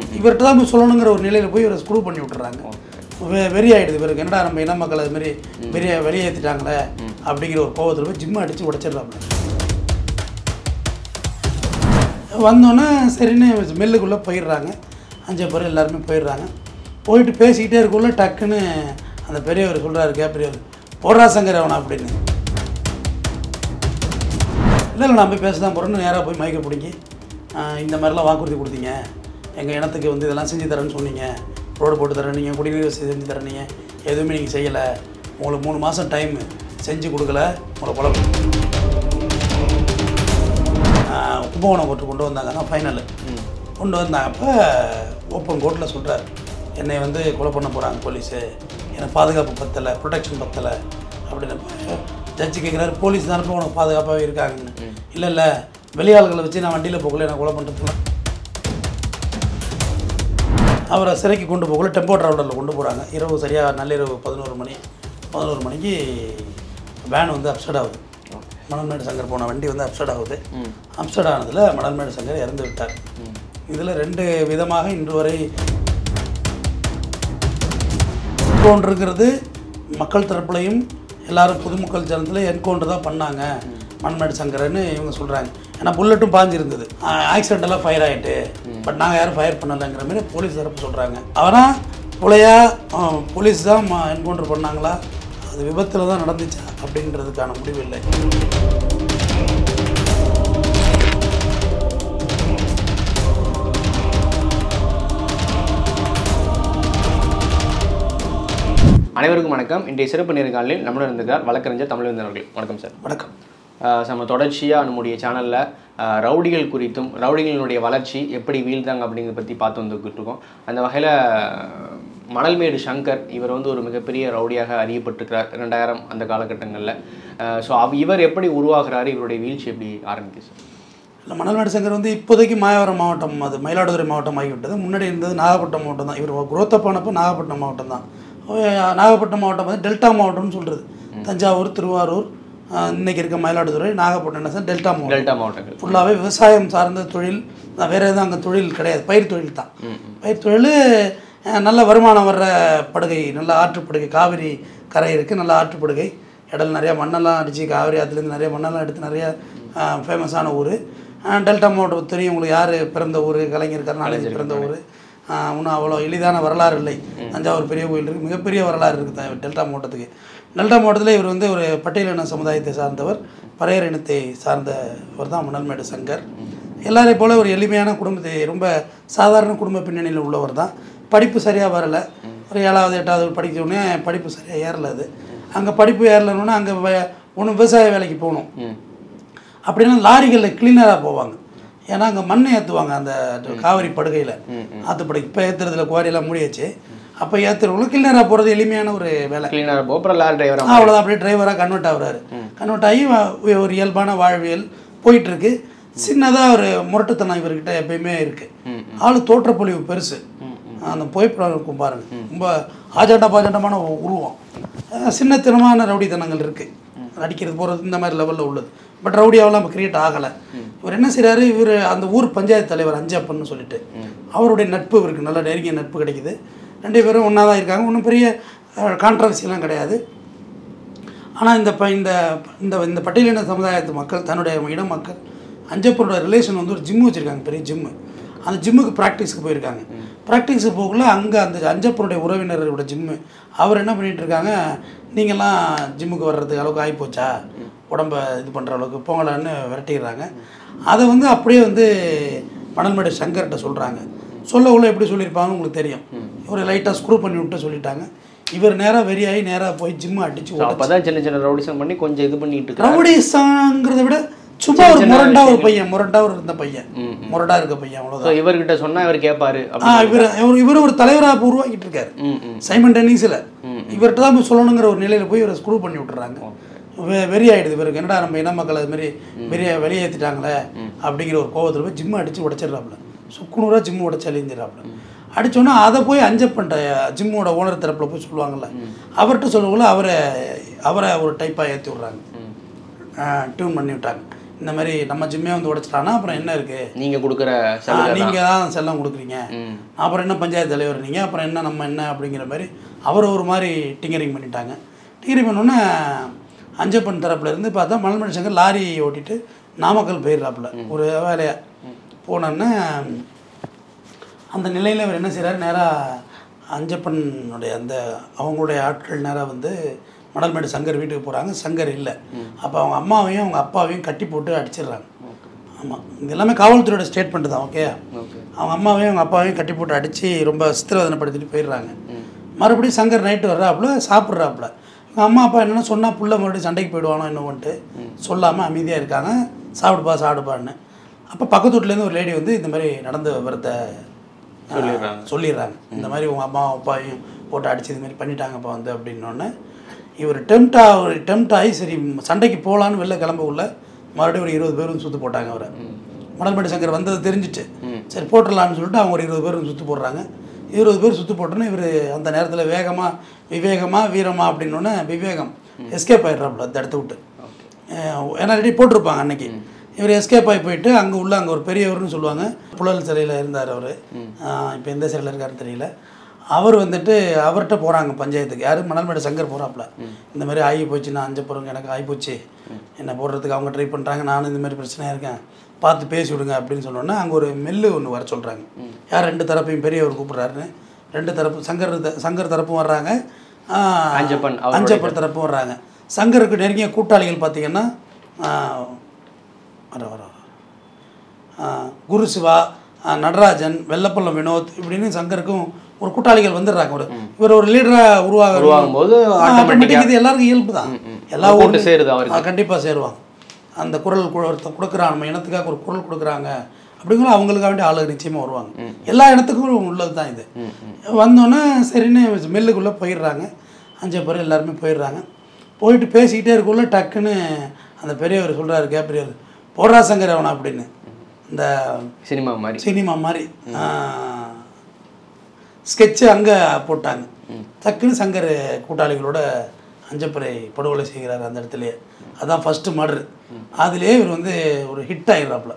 இவர்கிட்ட தான் போய் சொல்லணுங்கிற ஒரு நிலையில் போய் இவரை ஸ்க்ரூ பண்ணி விட்டுறாங்க வெ வெறி ஆகிடுது இவருக்கு என்னடா நம்ம இன மக்கள் அது மாதிரி வெளியே வெளியேற்றிட்டாங்களே அப்படிங்கிற ஒரு கோவத்தில் போய் ஜிம்மை அடித்து உடச்சிடுறாப்புல வந்தோன்னே சரின்னு மில்லுக்குள்ளே போயிடுறாங்க அஞ்சு பேர் எல்லாருமே போயிடுறாங்க போயிட்டு பேசிக்கிட்டே இருக்கக்குள்ள டக்குன்னு அந்த பெரியவர் சொல்கிறாரு கே பெரியவர் போடுறா சங்கர் அவனா அப்படின்னு இல்லை இல்லை நான் போய் பேச தான் போகிறேன்னு நேராக போய் மைக்கை பிடிங்கி ஆஹ், இந்த மாதிரிலாம் வாக்குறுதி கொடுத்தீங்க எங்கள் இனத்துக்கு வந்து இதெல்லாம் செஞ்சு தரேன்னு சொன்னீங்க ரோடு போட்டு தரேன் நீங்கள் குடிநீர் வசதி செஞ்சு தரேன் நீங்கள் எதுவுமே நீங்கள் செய்யலை உங்களுக்கு மூணு மாதம் டைம் செஞ்சு கொடுக்கல உங்களை கொலை ஆஹ், கும்பகோணம் கோர்ட்டு கொண்டு வந்தாங்கன்னா ஃபைனல் கொண்டு வந்தாங்க அப்போ ஓப்பன் கோர்ட்டில் சொல்கிறார் என்னை வந்து கொலை பண்ண போகிறாங்க போலீஸு எனக்கு பாதுகாப்பு பத்தலை ப்ரொடெக்ஷன் பத்தலை அப்படின்னு ஜட்ஜி கேட்குறாரு போலீஸ் தானே உனக்கு பாதுகாப்பாகவே இருக்காங்கன்னு இல்லை இல்லை வெளியாள்களை வச்சு நான் வண்டியில் போகல எனக்கு கொலை பண்ணுறதுல அவரை சிறைக்கு கொண்டு போகல டெம்போ ட்ராவலரில் கொண்டு போகிறாங்க இரவு சரியாக நள்ளிரவு பதினோரு மணி பதினோரு மணிக்கு வேன் வந்து அப்செட் ஆகுது மணல்மேடு சங்கர் போன வண்டி வந்து அப்செட் ஆகுது அப்செட் ஆனதில் மணல்மேடு சங்கர் இறந்து விட்டார் இதில் ரெண்டு விதமாக இன்று வரை என்கவுண்டருங்கிறது மக்கள் தரப்புலையும் எல்லாரும் பொதுமக்கள் ஜனத்தில் என்கவுண்டர் தான் பண்ணாங்க மண்மேடு சங்கரன்னு இவங்க சொல்கிறாங்க ஏன்னா புல்லட்டும் பாஞ்சிருந்தது ஆக்சிடென்டெல்லாம் ஃபயர் ஆகிட்டு பட் நாங்கள் யாரும் ஃபயர் பண்ணலைங்கிற மாதிரி போலீஸ் தரப்பு சொல்கிறாங்க ஆனால் புலையா போலீஸ் தான் என்கவுண்டர் பண்ணாங்களா அது விபத்தில் தான் நடந்துச்சா அப்படின்றதுக்கான முடிவு இல்லை அனைவருக்கும் வணக்கம் இன்றைய சிறப்பு நேர்காணலில் நம்மளுடன் இருக்கிறார் வழக்கறிஞர் தமிழ்வேந்தன் அவர்கள் வணக்கம் சார் வணக்கம் ஆஹ் நம்ம தொடர்ச்சியாக நம்முடைய சேனலில் ரவுடிகள் குறித்தும் ரவுடிகளினுடைய வளர்ச்சி எப்படி வீழ்ந்தாங்க அப்படிங்கிறத பற்றி பார்த்து வந்துக்கிட்டு இருக்கோம் அந்த வகையில் மணல்மேடு சங்கர் இவர் வந்து ஒரு மிகப்பெரிய ரவுடியாக அறியப்பட்டிருக்கிறார் ரெண்டாயிரம் அந்த காலகட்டங்களில் ஸோ அவ் இவர் எப்படி உருவாகிறாரு இவருடைய வீழ்ச்சி எப்படி ஆரம்பிக்குது சார் இல்லை மணல்மேடு சங்கர் வந்து இப்போதைக்கு மாயவரம் மாவட்டம் அது மயிலாடுதுறை மாவட்டம் ஆகிவிட்டது முன்னாடி இருந்தது நாகப்பட்டினம் மாவட்டம் தான் இவர் குரோத்த போனப்போ நாகப்பட்டினம் மாவட்டம் தான் அஹ் நாகப்பட்டினம் மாவட்டம் வந்து டெல்டா மாவட்டம்னு சொல்கிறது தஞ்சாவூர் திருவாரூர் அஹ் இன்னைக்கு இருக்க மயிலாடுதுறை நாகப்பட்டினம் தான் டெல்டா மாவட்டம் டெல்டா மாவட்டங்கள் ஃபுல்லாகவே விவசாயம் சார்ந்த தொழில் தான் வேறு எதுவும் அங்கே தொழில் கிடையாது பயிர் தொழில் தான் பயிர் தொழில் அஹ், நல்ல வருமானம் வர்ற படுகை நல்ல ஆற்றுப்படுகை காவிரி கரை இருக்குது நல்ல ஆற்றுப்படுகை இடையில நிறையா மண்ணெல்லாம் அடித்து காவிரி ஆற்றுலேருந்து நிறைய மண்ணெல்லாம் எடுத்து நிறைய ஃபேமஸான ஊர் டெல்டா மாவட்டம் தெரியும் உங்களுக்கு யார் பிறந்த ஊர் கலைஞர் கருணாநிதி பிறந்த ஊர் இன்னும் அவ்வளோ எளிதான வரலாறு இல்லை தஞ்சாவூர் பெரிய கோயில் இருக்குது மிகப்பெரிய வரலாறு இருக்குது டெல்டா மாவட்டத்துக்கு டெல்டா மாவட்டத்தில் இவர் வந்து ஒரு பட்டியலின சமுதாயத்தை சார்ந்தவர் பறையர் இனத்தை சார்ந்தவர் தான் மணல்மேடு சங்கர் எல்லாரையும் போல ஒரு எளிமையான குடும்பத்தை ரொம்ப சாதாரண குடும்ப பின்னணியில் உள்ளவர் தான் படிப்பு சரியாக வரலை ஒரு ஏழாவது எட்டாவது படிச்ச உடனே படிப்பு சரியாக ஏறல அது அங்கே படிப்பு ஏறலன்னு அங்கே ஒன்று விவசாய வேலைக்கு போகணும் அப்படின்னா லாரிகளில் கிளீனராக போவாங்க ஏன்னா அங்கே மண் ஏற்றுவாங்க அந்த காவிரி படுகையில் ஆற்றுப்படுகை இப்போ ஏற்றுறதுல குவாரியெல்லாம் மூடியாச்சு அப்போ ஏற்றுறவங்க கிளீனராக போகிறது எளிமையான ஒரு வேலை கிளீனர் போ அப்புறம் லாரி டிரைவராக அவ்வளோதான் அப்படியே டிரைவராக கன்வெர்ட் ஆகுறாரு கன்வெர்ட் ஆகி வ- ஒரு இயல்பான வாழ்வியல் போயிட்டுருக்கு சின்னதாக ஒரு முரட்டுத்தனம் இவர்கிட்ட எப்பயுமே இருக்குது ஆள் தோற்றப்பொழிவு பெருசு அந்த புகைப்படம் இருக்கும் பாருங்க ரொம்ப ஆஜாட்ட பாஜாட்டமான உ- உருவம் அஹ் சின்னத்தனமான ரவுடித்தனங்கள் இருக்குது அடிக்கிறது போகிறது இந்த மாதிரி லெவலில் உள்ளது பட் ரவுடியாவெல்லாம் நம்ம கிரியேட் ஆகலை இவர் என்ன செய்கிறாரு இவர் அந்த ஊர் பஞ்சாயத்து தலைவர் அஞ்சப்பன்னு சொல்லிட்டு அவருடைய நட்பு இவருக்கு நல்ல நெருங்கிய நட்பு கிடைக்குது ரெண்டு பேரும் ஒன்றா தான் இருக்காங்க ஒன்றும் பெரிய கான்ட்ரவர்சியெல்லாம் கிடையாது ஆனால் இந்த ப இந்த இந்த இந்த பட்டியலின சமுதாயத்து மக்கள் தன்னுடைய இன மக்கள் அஞ்சப்பரோட ரிலேஷன் வந்து ஒரு ஜிம் வச்சுருக்காங்க பெரிய ஜிம்மு அந்த ஜிம்முக்கு ப்ராக்டிஸ்க்கு போயிருக்காங்க ப்ராக்டிஸுக்கு போகல அங்கே அந்த அஞ்சப்பருடைய உறவினரோட ஜிம்மு அவர் என்ன பண்ணிட்டு இருக்காங்க நீங்கள்லாம் ஜிம்முக்கு வர்றதுக்கு அளவுக்கு ஆகிப்போச்சா உடம்ப இது பண்ணுற அளவுக்கு போங்களான்னு விரட்டிடுறாங்க அதை வந்து அப்படியே வந்து மணல்மேடு சங்கர்கிட்ட சொல்கிறாங்க சொல்லக்குள்ள எப்படி சொல்லியிருப்பாங்கன்னு உங்களுக்கு தெரியும் ஒரு லைட்டாக ஸ்க்ரூ பண்ணி விட்டு சொல்லிட்டாங்க இவர் நேராக வெறியாகி நேராக போய் ஜிம்மு அடிச்சு அப்போ தான் சின்ன சின்ன ரவுடிசம் பண்ணி கொஞ்சம் இது பண்ணிட்டு இருக்காரு ரவுடிசங்கிறத விட சும்மா ஒரு முரண்டா ஒரு பையன் முரண்டா ஒரு இருந்த பையன் முரண்டா இருக்க பையன் ஸோ அவ்வளோதான் இவர்கிட்ட சொன்னா இவர் கேட்பாரு ஆ அப்படி இவர் இவர் இவர் ஒரு தலைவராக உருவாக்கிட்டு இருக்காரு ம் ம் சைமன் டென்னிஸில் இவர்கிட்ட தான் போய் சொல்லணுங்கிற ஒரு நிலையில் போய் இவரை ஸ்க்ரூ பண்ணி விட்டுறாங்க வெ வெறி ஆயிடுது இவருக்கு என்னடா நம்ம இன மக்கள் அது மாதிரி வெளியே வெளியேற்றிட்டாங்களே அப்படிங்கிற ஒரு கோவத்தில் போய் ஜிம்மு அடித்து உடச்சிடுறாப்புல சுக்குநூறாக ஜிம்மு உடச்சி அழிஞ்சிடறாப்புல அடிச்சோன்னா அதை போய் அஞ்சப்பண்ட ஜிம்மோட ஓனர் தரப்பில் போய் சொல்லுவாங்கல்ல அவர்கிட்ட சொல்லக்குள்ள அவரை அவரை ஒரு டைப்பாக ஏற்றி விட்றாங்க டியூன் பண்ணி விட்டாங்க இந்த மாதிரி நம்ம ஜிம்மே வந்து உடைச்சிட்டானா அப்புறம் என்ன இருக்குது நீங்க கொடுக்குற சலுகை தான். நீங்கள் தான் செல்லம் கொடுக்குறீங்க ம் அப்புறம் என்ன பஞ்சாயத்து தலைவர் நீங்கள் அப்புறம் என்ன நம்ம என்ன அப்படிங்கிற மாதிரி அவர் ஒரு மாதிரி டிங்கரிங் பண்ணிட்டாங்க டிங்கரிங் பண்ணோன்னே அஞ்சப்பன் தரப்புல இருந்து பார்த்தா மலமணி சங்கர் லாரி ஓட்டிட்டு நாமக்கல் போயிடுறாப்புல ஒரு வேலையா போனோன்னே அந்த நிலையில் அவர் என்ன செய்கிறாரு நேராக அஞ்சப்பனுடைய அந்த அவங்களுடைய ஆட்கள் நேராக வந்து மணல்மேடு சங்கர் வீட்டுக்கு போகிறாங்க சங்கர் இல்லை அப்போ அவங்க அம்மாவையும் அவங்க அப்பாவையும் கட்டி போட்டு அடிச்சிடுறாங்க ஆமாம் இது எல்லாமே காவல்துறையோட ஸ்டேட்மெண்ட் தான் ஓகே ஓகே அவங்க அம்மாவையும் அவங்க அப்பாவையும் கட்டி போட்டு அடித்து ரொம்ப சித்திரவதனைப்படுத்திட்டு போயிடுறாங்க மறுபடியும் சங்கர் நைட்டு வர்றாப்புல சாப்பிட்றாப்புல எங்கள் அம்மா அப்பா என்னென்னா சொன்னால் புள்ள மறுபடியும் சண்டைக்கு போயிடுவானோ என்னவோன்ட்டு சொல்லாமல் அமைதியாக இருக்காங்க சாப்பிடுப்பா சாப்பிடுப்பான்னு அப்போ பக்கத்து வீட்லேருந்து ஒரு லேடி வந்து இந்த மாதிரி நடந்த விவரத்தை ஆ, சொல்லிடுறாங்க. சொல்லிடுறாங்க இந்த மாதிரி உங்கள் அம்மா அப்பாவையும் போட்டு அடிச்சு இது மாதிரி பண்ணிட்டாங்கப்பா வந்து அப்படின்னோடனே இவர் டெம்ட் ஒரு டெம்ட் ஆகி சரி சண்டைக்கு போகலான்னு வெளில கிளம்ப உள்ள மறுபடியும் ஒரு இருபது பேரும் சுற்று போட்டாங்க அவரை மணல்மேடு சங்கர் வந்தது தெரிஞ்சுட்டு சரி போட்டுடலான்னு சொல்லிட்டு அவங்க ஒரு இருபது பேர் சுற்று போடுறாங்க இருபது பேர் சுற்று போட்டோன்னே இவர் அந்த நேரத்தில் வேகமாக விவேகமாக வீரமா அப்படின்னோடனே விவேகம் எஸ்கேப் ஆயிடுறாப்புல அந்த இடத்த விட்டு அஹ் ஏன்னா ரெடி போட்டிருப்பாங்க அன்னைக்கு இவர் எஸ்கேப் ஆகி போயிட்டு அங்கே உள்ள அங்கே ஒரு பெரியவர்னு சொல்லுவாங்க புழல் சிலையில் இருந்தார் அவர் இப்போ எந்த சிலையில் இருக்காருன்னு தெரியல அவர் வந்துட்டு அவர்கிட்ட போகிறாங்க பஞ்சாயத்துக்கு யார் மணல்மேடு சங்கர் போகிறாப்புல இந்த மாதிரி ஆகி போச்சு நான் அஞ்சு போகிறவங்க எனக்கு ஆகி போச்சு என்ன போடுறதுக்கு அவங்க ட்ரை பண்ணுறாங்க நானும் இந்த மாதிரி பிரச்சனையாக இருக்கேன் பார்த்து பேசி விடுங்க அப்படின்னு சொன்னோன்னே அங்கே ஒரு மெல்லு ஒன்று வர சொல்கிறாங்க யார் ரெண்டு தரப்பையும் பெரியவர் கூப்பிட்றாருன்னு ரெண்டு தரப்பு சங்கர் த- சங்கர் தரப்பும் வர்றாங்க ஆஹ், அஞ்சப்பன் அவருடைய அஞ்சப்பன் தரப்பும் வர்றாங்க சங்கருக்கு நெருங்கிய கூட்டாளிகள் பார்த்தீங்கன்னா ஆஹ், வர வர வர. ஆஹ், குரு சிவா ஆஹ், நடராஜன் வெள்ளப்பள்ளம் வினோத் இப்படின்னு சங்கருக்கும் ஒரு கூட்டாளிகள் வந்துடுறாங்க ஒரு இவர் ஒரு லீடராக உருவாக உருவாகும் போது ஆட்டோமேட்டிக் இது எல்லாருக்கும் இயல்பு தான் எல்லா கூட்டு ஊர்லயும் சேருது அவருக்கு. கண்டிப்பாக சேருவாங்க அந்த குரல் கு- ஒருத்தன் கொடுக்குறான் நம்ம இனத்துக்காக ஒரு குரல் கொடுக்குறாங்க அப்படிங்கிற அவங்களுக்காக வேண்டிய ஆளுங்க நிச்சயமாக வருவாங்க எல்லா இடத்துக்கும் உள்ளது தான் இது வந்தோன்னே சரின்னு மில்லுக்குள்ளே போயிடுறாங்க அஞ்சு பேர் எல்லாருமே போயிடுறாங்க போயிட்டு பேசிக்கிட்டே இருக்கக்குள்ள டக்குன்னு அந்த பெரியவர் சொல்கிறாரு கேப்ரியல் போடுறா சங்கர் அவனை அப்படின்னு இந்த சினிமா மாதிரி சினிமா மாதிரி ஸ்கெட்சு அங்கே போட்டாங்க டக்குன்னு சங்கர் கூட்டாளிகளோட அஞ்சப்பறை படுகொலை செய்கிறார் அந்த இடத்துலயே அதான் ஃபஸ்ட்டு மர்டர் அதுலேயே இவர் வந்து ஒரு ஹிட் ஆகிடுறாப்புல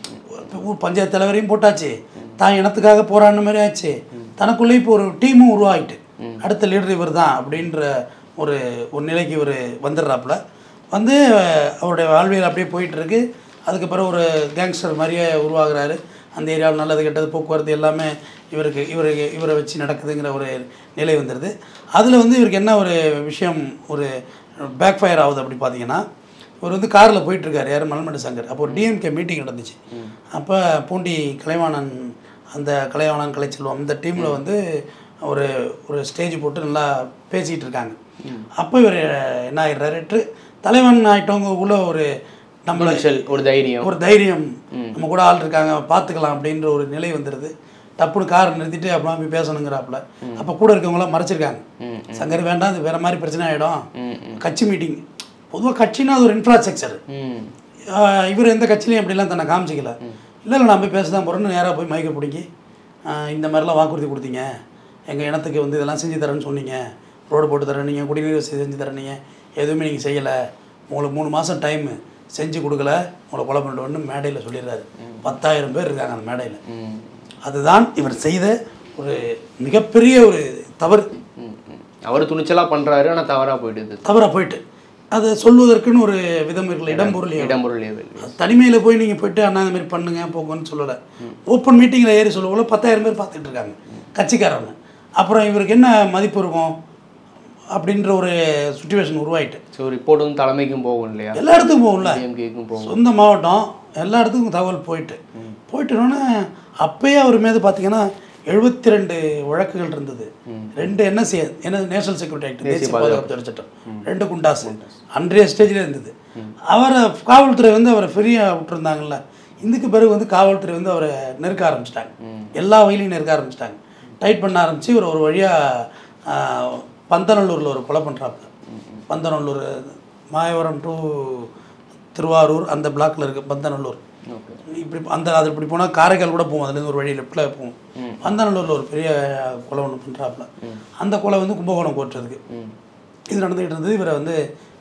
ஊர் பஞ்சாயத்து தலைவரையும் போட்டாச்சு தான் இனத்துக்காக போராடின மாதிரி ஆச்சு தனக்குள்ளே இப்போ ஒரு டீமும் உருவாகிட்டு அடுத்த லீடர் இவர் தான் அப்படின்ற ஒரு ஒரு நிலைக்கு இவர் வந்துடுறாப்புல வந்து அவருடைய வாழ்வியல் அப்படியே போயிட்டு இருக்கு அதுக்கு பிறகு ஒரு கேங்ஸ்டர் மாதிரியே உருவாகுறாரு அந்த ஏரியாவில் நல்லது கெட்டது போக்குவரத்து எல்லாமே இவருக்கு இவருக்கு இவரை வச்சு நடக்குதுங்கிற ஒரு நிலை வந்துடுது அதில் வந்து இவருக்கு என்ன ஒரு விஷயம் ஒரு பேக் ஃபயர் ஆகுது அப்படி பார்த்தீங்கன்னா இவர் வந்து காரில் போயிட்டுருக்காரு யார் மலமண்டு சங்கர் அப்போ ஒரு டிஎம்கே மீட்டிங் நடந்துச்சு அப்போ பூண்டி கலைவாணன் அந்த கலைவாணன் கலைச்செல்வம் அந்த டீமில் வந்து ஒரு ஒரு ஸ்டேஜ் போட்டு நல்லா பேசிகிட்டு இருக்காங்க அப்போ இவர் என்ன ஆகிடுறாரு ட்ரி- தலைவன் ஆகிட்டவங்க உள்ள ஒரு நம்மளை துணிச்சல், ஒரு தைரியம் ஒரு தைரியம் நம்ம கூட ஆள் இருக்காங்க பார்த்துக்கலாம் அப்படின்ற ஒரு நிலை வந்துடுது டப்புனு காரை நிறுத்திட்டு அப்படிலாம் போய் பேசணுங்கிறாப்புல அப்போ கூட இருக்கவங்களாம் மறைச்சிருக்காங்க சங்கர் வேண்டாம் இது வேற மாதிரி பிரச்சனை ஆகிடும் கட்சி மீட்டிங் பொதுவாக கட்சினா அது ஒரு இன்ஃப்ராஸ்ட்ரக்சர் ம் இவர் எந்த கட்சியிலையும் அப்படிலாம் தன்னை காமிச்சிக்கல இல்லை இல்லை நான் போய் பேச தான் போகிறேன்னு நேராக போய் மைக்கை பிடிக்கி ஆஹ் இந்த மாதிரிலாம் வாக்குறுதி கொடுத்தீங்க எங்கள் இனத்துக்கு வந்து இதெல்லாம் செஞ்சு தரேன்னு சொன்னீங்க ரோடு போட்டு தரேன் நீங்கள் குடிநீர் வசதி செஞ்சு தரேன் நீங்கள் எதுவுமே நீங்கள் செய்யலை உங்களுக்கு மூணு மாதம் டைமு செஞ்சு கொடுக்கல உங்களை கொலை பண்ணிட்டு மேடையில் சொல்லிடுறாரு பத்தாயிரம் பேர் இருக்காங்க அந்த மேடையில் ம் அதுதான் இவர் செய்த ஒரு மிகப்பெரிய ஒரு தவறு ம், ம். அவர் துணிச்சலா பண்றாரு ஆனா தவறா போயிடுது தவறாக போயிட்டு அதை சொல்வதற்குன்னு ஒரு விதம் இருக்குல்ல இடம் பொருள் ஏவல். இடம்பொருள் ஏவல். தனிமையில் போய் நீங்கள் போயிட்டு அண்ணா இந்த மாதிரி பண்ணுங்க போங்கன்னு சொல்லலை ஓப்பன் மீட்டிங்கில் ஏறி சொல்லக்குள்ள பத்தாயிரம் பேர் பார்த்துட்டு இருக்காங்க கட்சிக்காரங்க அப்புறம் இவருக்கு என்ன மதிப்பு இருக்கும் அப்படின்ற ஒரு சுச்சுவேஷன் உருவாயிட்டு ஸோ ரிப்போர்ட் வந்து தலைமைக்கும் போகும் இல்லையா எல்லா இடத்துக்கும் போகும்ல டிஎம்கேக்கும் போகும் சொந்த மாவட்டம் எல்லா இடத்துக்கும் தகவல் போயிட்டு போயிட்டோன்னே அப்பயே அவர் மீது பார்த்தீங்கன்னா எழுபத்தி ரெண்டு வழக்குகள் இருந்தது ரெண்டு என்எஸ்சி என்ன நேஷனல் செக்யூரிட்டி ஆக்ட் தேசிய பாதுகாப்பு தடை சட்டம் ரெண்டு குண்டாசு அன்றைய ஸ்டேஜில் இருந்தது அவரை காவல்துறை வந்து அவரை ஃப்ரீயாக விட்டுருந்தாங்கல்ல இதுக்கு பிறகு வந்து காவல்துறை வந்து அவரை நெருக்க ஆரம்பிச்சிட்டாங்க எல்லா வகையிலையும் நெருக்க ஆரம்பிச்சிட்டாங்க டைட் பண்ண ஆரம்பித்து இவர் ஒரு வழியாக பந்தநல்லூரில் ஒரு கொலை பண்ணுறாப்புல பந்தநல்லூர் மாயவரம் டு திருவாரூர் அந்த பிளாக்ல இருக்கு பந்தநல்லூர் ஓகே இப்படி அந்த அது இப்படி போனால் காரைக்கால் கூட போகும் அதுலேருந்து ஒரு வழி லெஃப்டில் போகும் பந்தநல்லூரில் ஒரு பெரிய கொலை ஒன்று பண்ணுறாப்புல அந்த கொலை வந்து கும்பகோணம் கோட்டுறதுக்கு இது நடந்துகிட்டு இருந்தது இவரை வந்து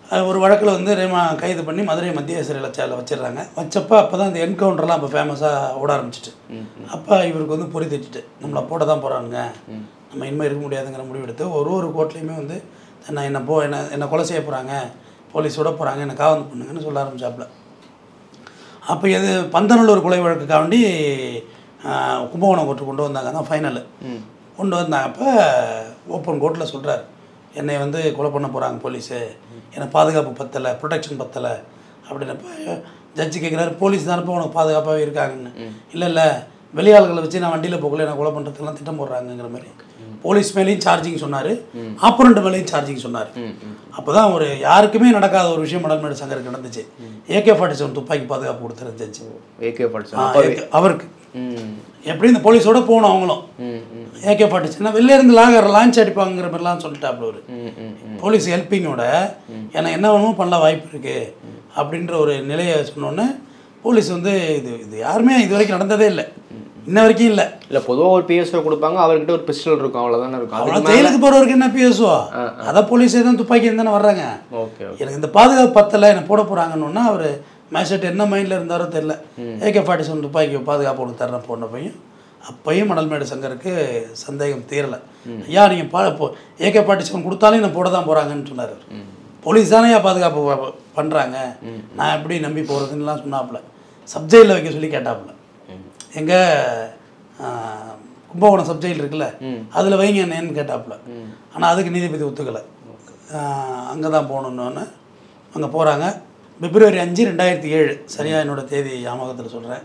அஹ் ஒரு வழக்கில் வந்து ரேமா கைது பண்ணி மதுரை மத்திய சிறையில் சேல வச்சிடுறாங்க வச்சப்போ அப்போ தான் இந்த என்கவுண்டர்லாம் அப்போ ஃபேமஸாக ஓட ஆரம்பிச்சிட்டு அப்போ இவருக்கு வந்து பொறி தட்டிட்டு நம்மளை போட தான் போகிறானுங்க நம்ம இனிமேல் இருக்க முடியாதுங்கிற முடிவு எடுத்து ஒரு ஒரு கோர்ட்லேயுமே வந்து நான் என்னை போ என்ன என்னை கொலை செய்ய போகிறாங்க போலீஸ் விட போகிறாங்க என்னை காவந்து பண்ணுங்கன்னு சொல்ல ஆரம்பிச்சாப்புல அப்போ எது பந்தநல்லூர் கொலை வழக்குக்காக வேண்டி ஆஹ், கும்பகோணம் கோர்ட்டு கொண்டு வந்தாங்க தான் ஃபைனலு கொண்டு வந்தாங்க அப்போ ஓப்பன் கோர்ட்டில் சொல்கிறார் என்னை வந்து கொலை பண்ண போகிறாங்க போலீஸு எனக்கு பாதுகாப்பு பத்தலை ப்ரொடெக்ஷன் பத்தலை அப்படின்னப்ப ஜட்ஜி கேட்குறாரு போலீஸ் தானப்போ உனக்கு பாதுகாப்பாகவே இருக்காங்கன்னு இல்லை இல்லை வெளியாள்களை வச்சு நான் வண்டியில் போகல என்னை கொலை பண்ணுறதுக்கெல்லாம் திட்டம் போடுறாங்கங்கிற மாதிரி போலீஸ் மேலேயும் சார்ஜிங் சொன்னார் ஆப்பரண்ட் மேலேயும் சார்ஜிங் சொன்னார் அப்போ தான் ஒரு யாருக்குமே நடக்காத ஒரு விஷயம் மடல்மேடு சங்கருக்கு நடந்துச்சு ஏகே ஃபார்ட்டி செவன் துப்பாக்கி பாதுகாப்பு கொடுத்துரு ஜட்ஜி ஏகே படிச்சோம் ஆ, AK அவருக்கு ம் எப்படி இந்த போலீஸோட போகணும் அவங்களும் ம் ம் ஏகே ஃபார்ட்டி செவன் வெளில இருந்து லாகர் லான்ச் அடிப்பாங்கிற மாதிரிலாம் சொல்லிட்டாப்புல அவரு ம் ம் ம் போலீஸ் ஹெல்ப்பிங்கோட எனக்கு என்ன வேணுமோ பண்ணல வாய்ப்பு இருக்குது அப்படின்ற ஒரு நிலையை சொன்னோன்னே போலீஸ் வந்து இது இது யாருமே இது வரைக்கும் நடந்ததே இல்லை இன்ன வரைக்கும் இல்லை இல்லை பொதுவாக ஒரு பிஎஸ்ஓ கொடுப்பாங்க அவர்கிட்ட ஒரு பிஸ்டல் இருக்கும் அவ்வளோதானே இருக்கும் அவ்வளோ அதுக்கு மேலே ஜெயிலுக்கு போகிறவருக்கு என்ன பேசுவா அதை போலீஸே தான் துப்பாக்கி தானே வர்றாங்க ஓகே ஓகே எனக்கு இந்த பாதுகாப்பு பத்தலை என்னை போட போகிறாங்கன்னு அவர் மேஜிஸ்ட்ரேட் என்ன மைண்டில் இருந்தாரோ தெரில ஏகே ஃபார்ட்டி செவன் துப்பாக்கி பாதுகாப்பு ஒன்று தரேன் போன பையன் அப்பையும் மணல்மேடு சங்கருக்கு சந்தேகம் தீரலை ஐயா நீங்கள் பா இப்போ ஏகே ஃபார்ட்டி செவன் கொடுத்தாலும் என்னை போட தான் போகிறாங்கன்னு சொன்னார் அவர். போலீஸ் தானே பாதுகாப்பு பண்ணுறாங்க நான் எப்படி நம்பி போகிறதுன்னுலாம் சொன்னாப்புல சப்ஜெக்டில் வைக்க சொல்லி கேட்டாப்புல எங்கே கும்பகோணம் சப்ஜெக்ட் இருக்குல்ல அதில் வைங்க என்னன்னு கேட்டாப்புல ஆனால் அதுக்கு நீதிபதி ஒத்துக்கலை அங்கே தான் போகணுன்னொன்னே அங்கே போகிறாங்க பிப்ரவரி அஞ்சு ரெண்டாயிரத்தி ஏழு சரியாக என்னோட தேதி ஞாபகத்தில் சொல்கிறேன்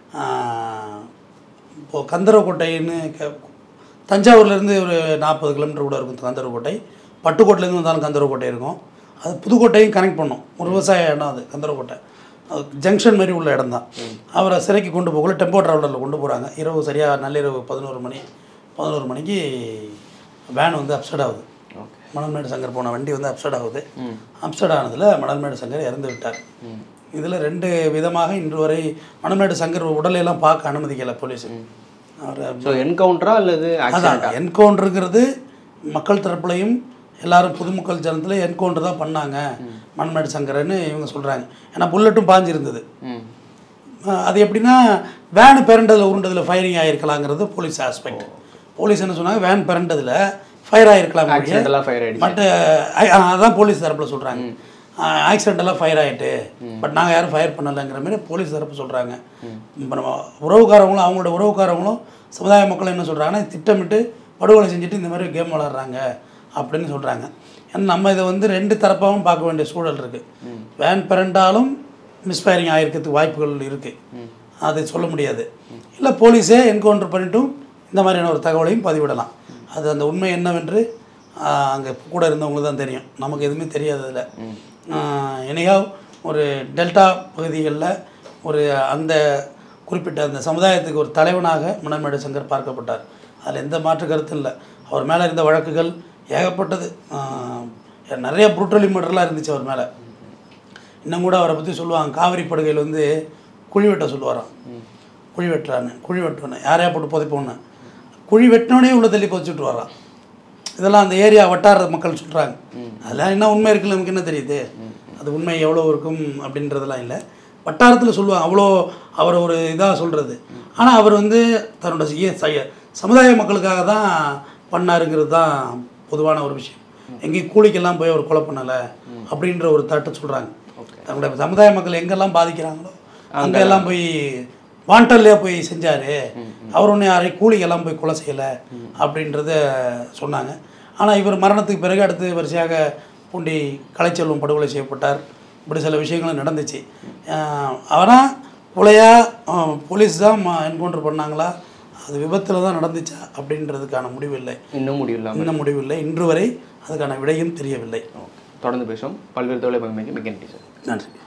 இப்போது கந்தரவக்கோட்டைன்னு கே தஞ்சாவூர்லேருந்து ஒரு நாற்பது கிலோமீட்டர் கூட இருக்கும் கந்தரவக்கோட்டை பட்டுக்கோட்டையிலேருந்து வந்தாலும் கந்தரவக்கோட்டை இருக்கும் அது புதுக்கோட்டையும் கனெக்ட் பண்ணும் ஒரு விவசாய இடம் அது கந்தரவக்கோட்டை அது ஜங்ஷன் மாதிரி உள்ள இடம் தான் அவரை சிறைக்கு கொண்டு போகல டெம்போ ட்ராவலரில் கொண்டு போகிறாங்க இரவு சரியாக நள்ளிரவு பதினோரு மணி பதினோரு மணிக்கு வேன் வந்து அப்செட் ஆகுது ஓகே மணல்மேடு சங்கர் போன வண்டி வந்து அப்செட் ஆகுது அப்செட் ஆனதில் மணல்மேடு சங்கர் இறந்து விட்டார் இதில் ரெண்டு விதமாக இன்று வரை மணல்மேடு சங்கர் உடலையெல்லாம் பார்க்க அனுமதிக்கலை போலீஸ் அவர் ஸோ என்கவுண்டரா அல்லது ஆக்சிடென்ட் அதான் என்கவுண்டருங்கிறது மக்கள் தரப்புலையும் எல்லாரும் பொதுமக்கள் ஜனத்தில் என்கவுண்டர் தான் பண்ணாங்க மண்மேடு சங்கரன்னு இவங்க சொல்கிறாங்க ஏன்னா புல்லட்டும் பாஞ்சிருந்தது ம் அஹ் அது எப்படின்னா வேன் பிறண்டதில் உருண்டதில் ஃபயரிங் ஆகிருக்கலாங்கிறது போலீஸ் ஆஸ்பெக்ட் போலீஸ் என்ன சொன்னாங்க வேன் பிறண்டதில் ஃபயர் ஆகிருக்கலாம் ஆக்சிடென்டலாக ஃபயர் ஆயிடுச்சு பட் அதான் போலீஸ் தரப்பில் சொல்கிறாங்க ஆக்சிடென்டெல்லாம் ஃபயர் ஆகிட்டு பட் நாங்கள் யாரும் ஃபயர் பண்ணலைங்கிற மாதிரி போலீஸ் தரப்பு சொல்கிறாங்க இப்போ நம்ம உறவுக்காரவங்களும் அவங்களோட உறவுக்காரவங்களும் சமுதாய மக்கள் என்ன சொல்கிறாங்கன்னா திட்டமிட்டு படுகொலை செஞ்சுட்டு இந்த மாதிரி கேம் விளாட்றாங்க அப்படின்னு சொல்கிறாங்க ஏன்னா நம்ம இதை வந்து ரெண்டு தரப்பாகவும் பார்க்க வேண்டிய சூழல் இருக்குது வேன் பிறண்டாலும் மிஸ்ஃபயரிங் ஆகிருக்கிறதுக்கு வாய்ப்புகள் இருக்குது அது சொல்ல முடியாது இல்லை போலீஸே என்கவுண்டர் பண்ணிட்டும் இந்த மாதிரியான ஒரு தகவலையும் பதிவிடலாம் அது அந்த உண்மை என்னவென்று அங்கே கூட இருந்தவங்க தான் தெரியும் நமக்கு எதுவுமே தெரியாது அதில் என்னையா ஒரு டெல்டா பகுதிகளில் ஒரு அந்த குறிப்பிட்ட அந்த சமுதாயத்துக்கு ஒரு தலைவனாக மணமேடு சங்கர் பார்க்கப்பட்டார் அதில் எந்த மாற்று கருத்தும் இல்லை அவர் மேலே இருந்த வழக்குகள் ஏகப்பட்டது ஆஹ், நிறைய புரூட்டலி மர்டர்லாம் இருந்துச்சு அவர் மேலே இன்னும் கூட அவரை பற்றி சொல்லுவாங்க காவிரி படுகையில் வந்து குழி வெட்ட சொல்லுவாராம் குழி வெட்டுறான்னு குழி வெட்டுவானு யாரையா போட்டு புதைப்போன்னு குழி வெட்டினோடனே உள்ள தள்ளி புதைச்சிட்டு வரான் இதெல்லாம் அந்த ஏரியா வட்டார மக்கள் சொல்கிறாங்க அதெல்லாம் என்ன உண்மை இருக்குன்னு நமக்கு என்ன தெரியுது அது உண்மை எவ்வளோ இருக்கும் அப்படின்றதெல்லாம் இல்லை வட்டாரத்தில் சொல்லுவாங்க அவ்வளோ அவர் ஒரு இதாக சொல்கிறது ஆனால் அவர் வந்து தன்னோட ஏ- ச- சமுதாய மக்களுக்காக தான் பண்ணாருங்கிறது தான் பொதுவான ஒரு விஷயம் எங்கேயும் கூலிக்கெல்லாம் போய் அவர் கொலை பண்ணலை அப்படின்ற ஒரு தட்டு சொல்கிறாங்க தன்னுடைய சமுதாய மக்கள் எங்கெல்லாம் பாதிக்கிறாங்களோ அங்கெல்லாம் போய் வாண்டல்லையே போய் செஞ்சார் அவர் ஒன்றும் யாரையும் கூலிக்கெல்லாம் போய் கொலை செய்யலை அப்படின்றத சொன்னாங்க ஆனால் இவர் மரணத்துக்கு பிறகு அடுத்து வரிசையாக பூண்டி கலைச்செல்வம் படுகொலை செய்யப்பட்டார் இப்படி சில விஷயங்களும் நடந்துச்சு ஆனால் கொலையா அஹ், போலீஸ் தான் என்கவுண்டர் பண்ணாங்களா அது விபத்தில் தான் நடந்துச்சா அப்படின்றதுக்கான முடிவில்லை இன்னும் முடியல இன்னும் முடிவில்லை இன்று வரை அதுக்கான விடையும் தெரியவில்லை தொடர்ந்து பேசுவோம் பல்வேறு தொழில் பகுதிக்கு மிக நன்றி சார் நன்றி